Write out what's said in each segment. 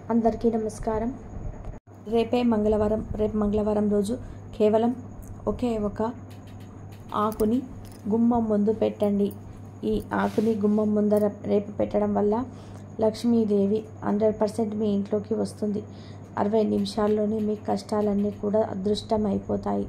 అందరికీ నమస్కారం రేపే మంగళవారం రేపు మంగళవారం రోజు కేవలం ఒకే ఒక ఆకుని గుమ్మం ముందు పెట్టండి ఈ ఆకుని గుమ్మం ముందర రేపు పెట్టడం వల్ల లక్ష్మీదేవి హండ్రెడ్ పర్సెంట్ మీ ఇంట్లోకి వస్తుంది అరవై నిమిషాల్లోనే మీ కష్టాలన్నీ కూడా అదృష్టం అయిపోతాయి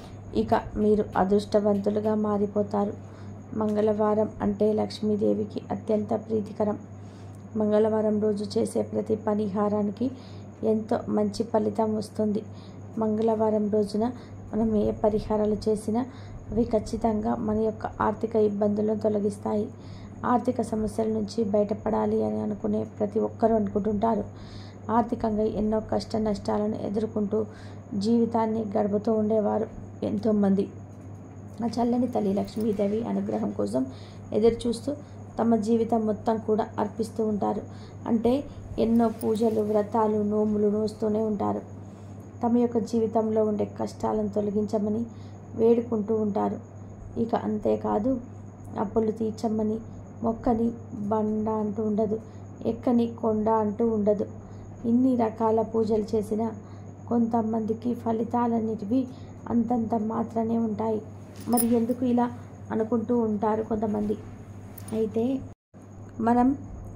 ఇక మీరు అదృష్టవంతులుగా మారిపోతారు మంగళవారం అంటే లక్ష్మీదేవికి అత్యంత ప్రీతికరం మంగళవారం రోజు చేసే ప్రతి పరిహారానికి ఎంతో మంచి ఫలితం వస్తుంది మంగళవారం రోజున మనం ఏ పరిహారాలు చేసినా అవి ఖచ్చితంగా మన యొక్క ఆర్థిక ఇబ్బందులను తొలగిస్తాయి ఆర్థిక సమస్యల నుంచి బయటపడాలి అని అనుకునే ప్రతి ఒక్కరూ అనుకుంటుంటారు ఆర్థికంగా ఎన్నో కష్ట నష్టాలను ఎదుర్కొంటూ జీవితాన్ని గడుపుతూ ఉండేవారు ఎంతోమంది ఆ చల్లని తల్లి లక్ష్మీదేవి అనుగ్రహం కోసం ఎదురు చూస్తూ తమ జీవితం మొత్తం కూడా అర్పిస్తూ ఉంటారు అంటే ఎన్నో పూజలు వ్రతాలు నోములు నోస్తూనే ఉంటారు తమ యొక్క జీవితంలో ఉండే కష్టాలను తొలగించమని వేడుకుంటూ ఉంటారు ఇక అంతేకాదు అప్పులు తీర్చమని మొక్కని బండ అంటూ ఉండదు ఎక్కని కొండ అంటూ ఉండదు ఇన్ని రకాల పూజలు చేసినా కొంతమందికి ఫలితాలన్నిటివి అంతంత మాత్రమే ఉంటాయి మరి ఎందుకు ఇలా అనుకుంటూ ఉంటారు కొంతమంది అయితే మనం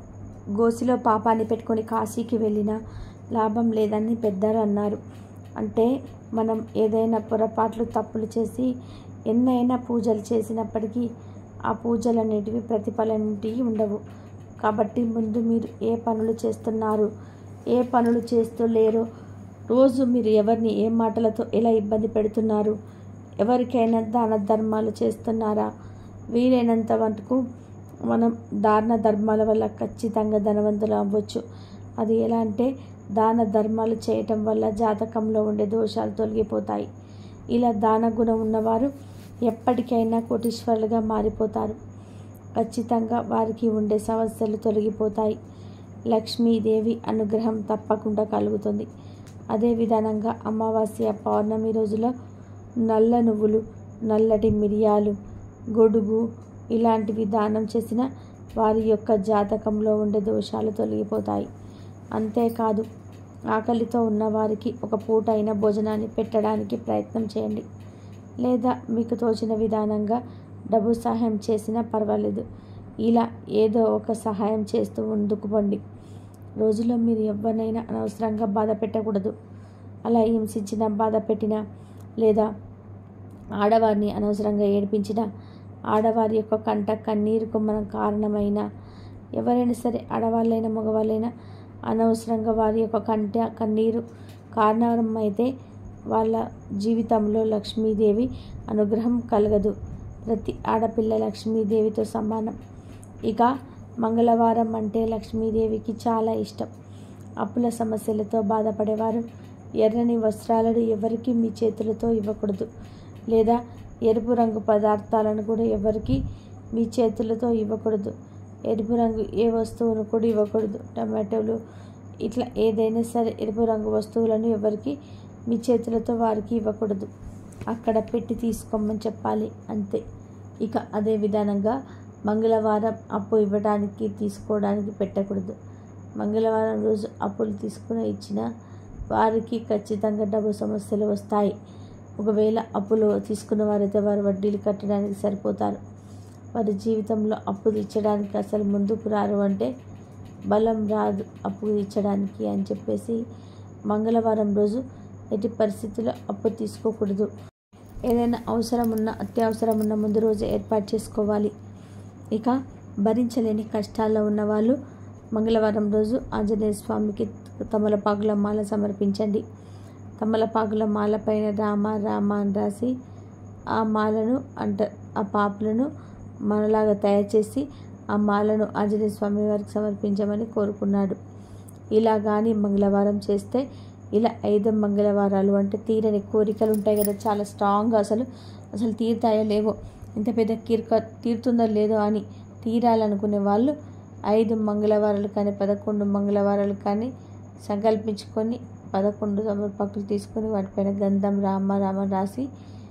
గోసిలో పాపాన్ని పెట్టుకొని కాశీకి వెళ్ళినా లాభం లేదని పెద్దలు అన్నారు అంటే మనం ఏదైనా పొరపాట్లు తప్పులు చేసి ఎన్నైనా పూజలు చేసినప్పటికీ ఆ పూజలన్నిటివి ప్రతిఫలనేటివి ఉండవు కాబట్టి ముందు మీరు ఏ పనులు చేస్తున్నారు ఏ పనులు చేస్తూ లేరో రోజు మీరు ఎవరిని ఏ మాటలతో ఎలా ఇబ్బంది పెడుతున్నారు ఎవరికైనా దాన ధర్మాలు చేస్తున్నారా వీలైనంత వరకు మనం దాన ధర్మాల వల్ల ఖచ్చితంగా ధనవంతులు అవ్వచ్చు అది ఎలా అంటే దాన ధర్మాలు చేయటం వల్ల జాతకంలో ఉండే దోషాలు తొలగిపోతాయి ఇలా దాన గుణం ఉన్నవారు ఎప్పటికైనా కోటీశ్వరులుగా మారిపోతారు ఖచ్చితంగా వారికి ఉండే సమస్యలు తొలగిపోతాయి లక్ష్మీదేవి అనుగ్రహం తప్పకుండా కలుగుతుంది అదే విధానంగా అమావాస్య పౌర్ణమి రోజులో నల్ల నువ్వులు నల్లటి మిరియాలు గొడుగు ఇలాంటివి దానం చేసిన వారి యొక్క జాతకంలో ఉండే దోషాలు తొలగిపోతాయి అంతేకాదు ఆకలితో ఉన్నవారికి ఒక పూట అయిన భోజనాన్ని పెట్టడానికి ప్రయత్నం చేయండి లేదా మీకు తోచిన విధానంగా డబ్బు సహాయం చేసినా పర్వాలేదు ఇలా ఏదో ఒక సహాయం చేస్తూ ముందుకు పండి రోజులో మీరు ఎవరినైనా అనవసరంగా బాధ పెట్టకూడదు అలా హింసించిన బాధ పెట్టినా లేదా ఆడవారిని అనవసరంగా ఏడిపించిన ఆడవారి యొక్క కంట కన్నీరుకు మనం కారణమైన ఎవరైనా సరే ఆడవాళ్ళైనా మగవాళ్ళైనా అనవసరంగా వారి యొక్క కంట కన్నీరు కారణం అయితే వాళ్ళ జీవితంలో లక్ష్మీదేవి అనుగ్రహం కలగదు ప్రతి ఆడపిల్ల లక్ష్మీదేవితో సమానం ఇక మంగళవారం అంటే లక్ష్మీదేవికి చాలా ఇష్టం అప్పుల సమస్యలతో బాధపడేవారు ఎర్రని వస్త్రాలను ఎవరికి మీ చేతులతో ఇవ్వకూడదు లేదా ఎరుపు రంగు పదార్థాలను కూడా ఎవరికి మీ చేతులతో ఇవ్వకూడదు ఎరుపు రంగు ఏ వస్తువును కూడా ఇవ్వకూడదు టమాటోలు ఇట్లా ఏదైనా సరే ఎరుపు రంగు వస్తువులను ఎవరికి మీ చేతులతో వారికి ఇవ్వకూడదు అక్కడ పెట్టి తీసుకోమని చెప్పాలి అంతే ఇక అదే విధానంగా మంగళవారం అప్పు ఇవ్వడానికి తీసుకోవడానికి పెట్టకూడదు మంగళవారం రోజు అప్పులు తీసుకుని ఇచ్చిన వారికి ఖచ్చితంగా డబ్బు సమస్యలు వస్తాయి ఒకవేళ అప్పులు తీసుకున్న వారైతే వారు వడ్డీలు కట్టడానికి సరిపోతారు వారి జీవితంలో అప్పు తీర్చడానికి అసలు ముందుకు రారు అంటే బలం రాదు అప్పు తీర్చడానికి అని చెప్పేసి మంగళవారం రోజు ఎట్టి పరిస్థితుల్లో అప్పు తీసుకోకూడదు ఏదైనా అవసరం ఉన్న అత్యవసరం ఉన్న ముందు రోజు ఏర్పాటు చేసుకోవాలి ఇక భరించలేని కష్టాల్లో ఉన్నవాళ్ళు మంగళవారం రోజు ఆంజనేయ స్వామికి తమలపాకుల మాల సమర్పించండి తమలపాకుల మాల పైన రామ రామ అని రాసి ఆ మాలను అంట ఆ పాపులను మనలాగా తయారు చేసి ఆ మాలను ఆంజనేయ స్వామి వారికి సమర్పించమని కోరుకున్నాడు ఇలా కానీ మంగళవారం చేస్తే ఇలా ఐదు మంగళవారాలు అంటే తీరని కోరికలు ఉంటాయి కదా చాలా స్ట్రాంగ్గా అసలు అసలు తీరుతాయో లేవో ఇంత పెద్ద కీర్క తీరుతుందో లేదో అని తీరాలనుకునే వాళ్ళు ఐదు మంగళవారాలు కానీ పదకొండు మంగళవారాలు కానీ సంకల్పించుకొని పదకొండు తమలపాకులు తీసుకొని వాటిపైన గంధం రామ రామ రాసి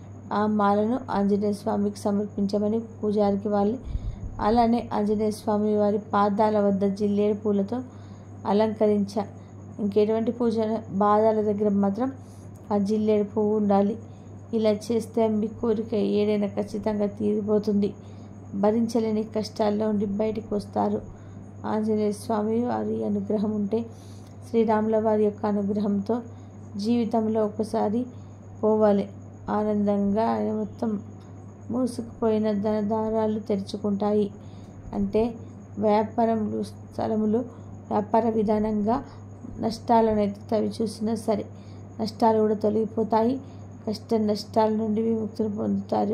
ఆ మాలను ఆంజనేయ స్వామికి సమర్పించమని పూజారికి వాళ్ళు అలానే ఆంజనేయ స్వామి వారి పాదాల వద్ద జిల్లేడు పూలతో అలంకరించ ఇంకెటువంటి పూజ బాధల దగ్గర మాత్రం ఆ జిల్లేడు పువ్వు ఉండాలి ఇలా చేస్తే మీ కోరిక ఏదైనా ఖచ్చితంగా తీరిపోతుంది భరించలేని కష్టాల్లో ఉండి బయటికి వస్తారు ఆంజనేయ స్వామి వారి అనుగ్రహం ఉంటే శ్రీరాముల వారి యొక్క అనుగ్రహంతో జీవితంలో ఒకసారి పోవాలి ఆనందంగా ఆయన మొత్తం మూసుకుపోయిన ధన దారాలు తెరుచుకుంటాయి అంటే వ్యాపారములు స్థలములు వ్యాపార విధానంగా నష్టాలను అయితే తవి చూసినా సరే నష్టాలు కూడా తొలగిపోతాయి కష్ట నష్టాల నుండి విముక్తిని పొందుతారు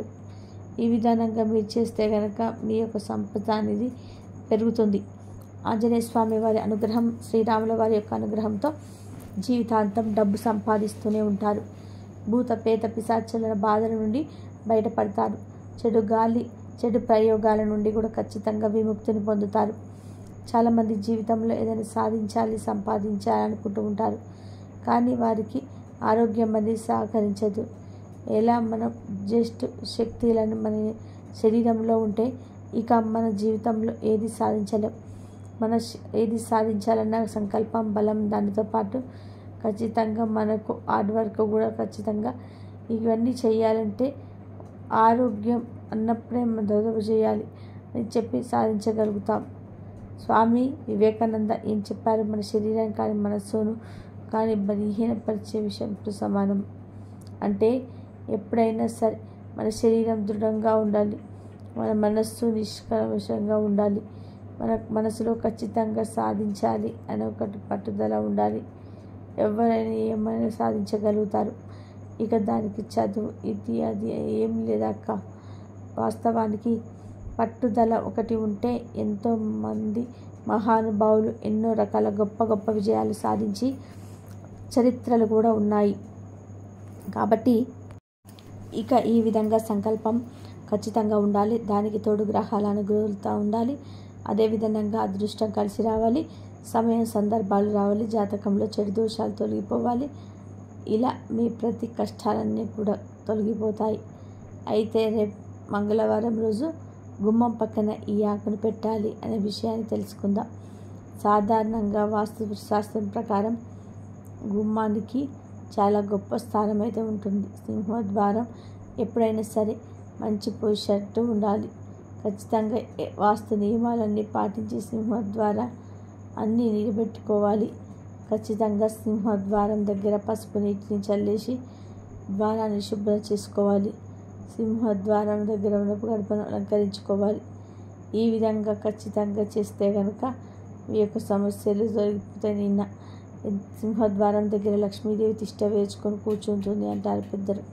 ఈ విధానంగా మీరు చేస్తే కనుక మీ యొక్క సంపద అనేది పెరుగుతుంది ఆంజనేయ స్వామి వారి అనుగ్రహం శ్రీరాముల వారి యొక్క అనుగ్రహంతో జీవితాంతం డబ్బు సంపాదిస్తూనే ఉంటారు భూత పేత పిశాచుల బాధల నుండి బయటపడతారు చెడు గాలి చెడు ప్రయోగాల నుండి కూడా ఖచ్చితంగా విముక్తిని పొందుతారు చాలామంది జీవితంలో ఏదైనా సాధించాలి సంపాదించాలి అనుకుంటూ ఉంటారు కానీ వారికి ఆరోగ్యం అనేది సహకరించదు ఎలా మనం జస్ట్ శక్తులను మన శరీరంలో ఉంటే ఇక మన జీవితంలో ఏది సాధించలేం మన శ- ఏది సాధించాలన్న సంకల్పం బలం దానితో పాటు ఖచ్చితంగా మనకు హార్డ్ వర్క్ కూడా ఖచ్చితంగా ఇవన్నీ చేయాలంటే ఆరోగ్యం అన్నప్పుడే మనం దొరకపు చేయాలి అని చెప్పి సాధించగలుగుతాం స్వామి వివేకానంద ఏం చెప్పారు మన శరీరం కానీ మనస్సును కానీ బలహీనపరిచే విషయంతో సమానం అంటే ఎప్పుడైనా సరే మన శరీరం దృఢంగా ఉండాలి మన మనస్సు నిష్కల్మషంగా ఉండాలి మన మనసులో ఖచ్చితంగా సాధించాలి అనే ఒకటి పట్టుదల ఉండాలి ఎవరైనా ఏమైనా సాధించగలుగుతారు ఇక దానికి చదువు ఇది అది ఏం లేదక్క వాస్తవానికి పట్టుదల ఒకటి ఉంటే ఎంతో మంది మహానుభావులు ఎన్నో రకాల గొప్ప గొప్ప విజయాలు సాధించి చరిత్రలు కూడా ఉన్నాయి కాబట్టి ఇక ఈ విధంగా సంకల్పం ఖచ్చితంగా ఉండాలి దానికి తోడు గ్రహాల అనుగ్రహంతో ఉండాలి అదేవిధంగా అదృష్టం కలిసి రావాలి సమయం సందర్భాలు రావాలి జాతకంలో చెడు దోషాలు తొలగిపోవాలి ఇలా మీ ప్రతి కష్టాలన్నీ కూడా తొలగిపోతాయి అయితే రేపు మంగళవారం రోజు గుమ్మం పక్కన ఈ ఆకును పెట్టాలి అనే విషయాన్ని తెలుసుకుందాం సాధారణంగా వాస్తు శాస్త్రం ప్రకారం గుమ్మానికి చాలా గొప్ప స్థానం అయితే ఉంటుంది సింహద్వారం ఎప్పుడైనా సరే మంచి పొజిషన్తో ఉండాలి ఖచ్చితంగా ఏ- వాస్తు నియమాలన్నీ పాటించి సింహద్వారం అన్నీ నిలబెట్టుకోవాలి ఖచ్చితంగా సింహద్వారం దగ్గర పసుపు నీటిని చల్లేసి ద్వారాన్ని శుభ్రం చేసుకోవాలి సింహద్వారం దగ్గర ఉన్న గడపను అలంకరించుకోవాలి ఈ విధంగా ఖచ్చితంగా చేస్తే కనుక మీ యొక్క సమస్యలు దొరికిపోతాయి నిన్న సింహద్వారం దగ్గర లక్ష్మీదేవి తిష్ట వేసుకొని కూర్చుంటుంది అంటారు పెద్దలు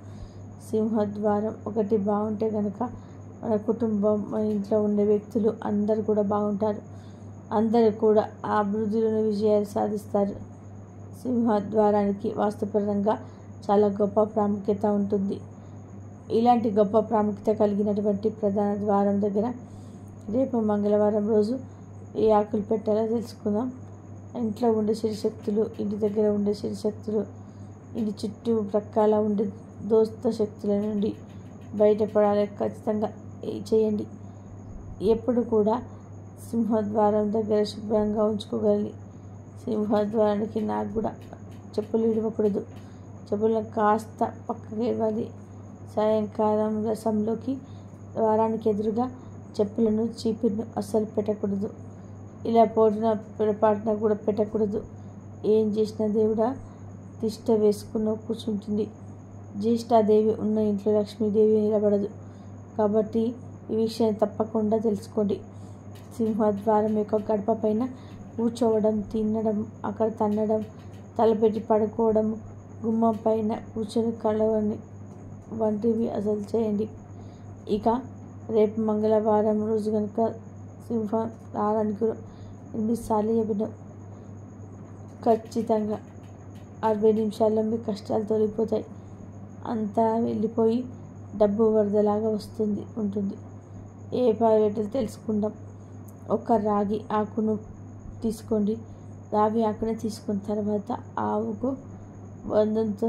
సింహద్వారం ఒకటి బాగుంటే కనుక మన కుటుంబం మన ఇంట్లో ఉండే వ్యక్తులు అందరు కూడా బాగుంటారు అందరూ కూడా ఆ అభివృద్ధిలోని విజయాలు సాధిస్తారు సింహద్వారానికి వాస్తుపరంగా చాలా గొప్ప ప్రాముఖ్యత ఉంటుంది ఇలాంటి గొప్ప ప్రాముఖ్యత కలిగినటువంటి ప్రధాన ద్వారం దగ్గర రేపు మంగళవారం రోజు ఏ ఆకులు పెట్టాలో తెలుసుకుందాం ఇంట్లో ఉండే శక్తులు ఇంటి దగ్గర ఉండే శక్తులు ఇంటి చుట్టూ ప్రక్కల ఉండే దోస్త శక్తుల నుండి బయటపడాలి ఖచ్చితంగా ఈ- చేయండి ఎప్పుడు కూడా సింహద్వారం దగ్గర శుభ్రంగా ఉంచుకోగలి సింహద్వారానికి నాకు కూడా చెప్పులు ఇవ్వకూడదు చెప్పులను కాస్త పక్కకి ఇవ్వాలి సాయంకాలం రసంలోకి ద్వారానికి ఎదురుగా చెప్పులను చీపిను అస్సలు పెట్టకూడదు ఇలా పోడిన పొరపాటున కూడా పెట్టకూడదు ఏం చేసిన దేవుడా తిష్ట వేసుకున్న కూర్చుంటుంది జ్యేష్ఠాదేవి ఉన్న ఇంట్లో లక్ష్మీదేవి నిలబడదు కాబట్టి ఈ విషయాన్ని తప్పకుండా తెలుసుకోండి సింహద్వారం యొక్క గడప పైన కూర్చోవడం తినడం అక్కడ తన్నడం తలపెట్టి పడుకోవడం గుమ్మం పైన కూర్చొని కలవని వంటివి అసలు చేయండి ఇక రేపు మంగళవారం రోజు కనుక సింహ రావడానికి ఎనిమిది సార్లు చెప్పిన ఖచ్చితంగా అరవై నిమిషాల్లో మీ కష్టాలు తొలగిపోతాయి అంతా వెళ్ళిపోయి డబ్బు వరదలాగా వస్తుంది ఉంటుంది ఏ పర్యటన తెలుసుకుందాం ఒక రాగి ఆకును తీసుకోండి రాగి ఆకుని తీసుకున్న తర్వాత ఆవుకు వందంతో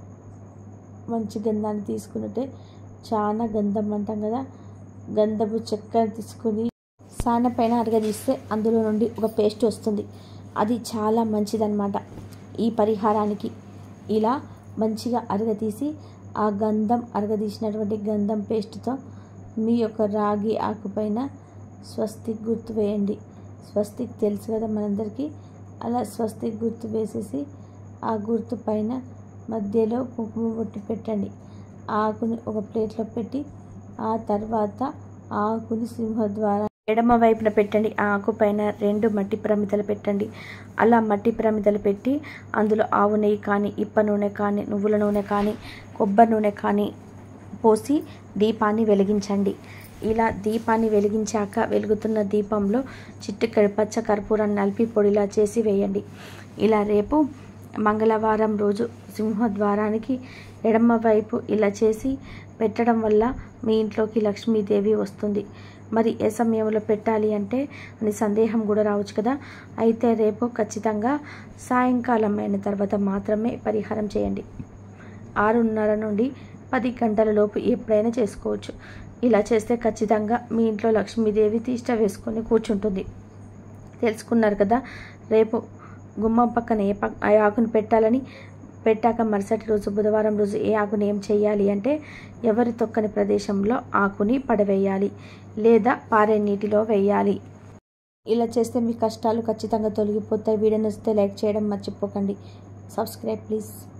మంచి గంధాన్ని తీసుకున్నట్టే చాలా గంధం అంటాం కదా గంధపు చెక్కని తీసుకొని సాన పైన అరగదీస్తే అందులో నుండి ఒక పేస్ట్ వస్తుంది అది చాలా మంచిదన్నమాట ఈ పరిహారానికి ఇలా మంచిగా అరగతీసి ఆ గంధం అరగదీసినటువంటి గంధం పేస్ట్తో మీ యొక్క రాగి ఆకుపైన స్వస్తిక్ గుర్తు వేయండి స్వస్తిక్ తెలుసు కదా మనందరికీ అలా స్వస్తిక్ గుర్తు వేసేసి ఆ గుర్తు పైన మధ్యలో కుంకుమ బొట్టు పెట్టండి ఆ ఆకుని ఒక ప్లేట్లో పెట్టి ఆ తర్వాత ఆ ఆకుని సింహద్వారం ఎడమ వైపున పెట్టండి ఆ ఆకు పైన రెండు మట్టి ప్రమిదలు పెట్టండి అలా మట్టి ప్రమిదలు పెట్టి అందులో ఆవు నెయ్యి కానీ ఇప్ప నూనె కానీ నువ్వుల నూనె కానీ కొబ్బరి నూనె కానీ పోసి దీపాన్ని వెలిగించండి ఇలా దీపాన్ని వెలిగించాక వెలుగుతున్న దీపంలో చిట్టుకడి పచ్చ కర్పూరాన్ని నలిపి పొడిలా చేసి వేయండి ఇలా రేపు మంగళవారం రోజు సింహద్వారానికి ఎడమ వైపు ఇలా చేసి పెట్టడం వల్ల మీ ఇంట్లోకి లక్ష్మీదేవి వస్తుంది మరి ఏ సమయంలో పెట్టాలి అంటే అని సందేహం కూడా రావచ్చు కదా అయితే రేపు ఖచ్చితంగా సాయంకాలం అయిన తర్వాత మాత్రమే పరిహారం చేయండి ఆరున్నర నుండి పది గంటల లోపు ఎప్పుడైనా చేసుకోవచ్చు ఇలా చేస్తే ఖచ్చితంగా మీ ఇంట్లో లక్ష్మీదేవి తీష్ట వేసుకొని కూర్చుంటుంది తెలుసుకున్నారు కదా రేపు గుమ్మం పక్కన ఏ పక్ ఏ ఆకును పెట్టాలని పెట్టాక మరుసటి రోజు బుధవారం రోజు ఏ ఆకుని ఏం చేయాలి అంటే ఎవరి తొక్కని ప్రదేశంలో ఆకుని పడవేయాలి లేదా పారే నీటిలో వేయాలి ఇలా చేస్తే మీ కష్టాలు ఖచ్చితంగా తొలగిపోతాయి వీడియో నచ్చితే లైక్ చేయడం మర్చిపోకండి సబ్స్క్రైబ్ ప్లీజ్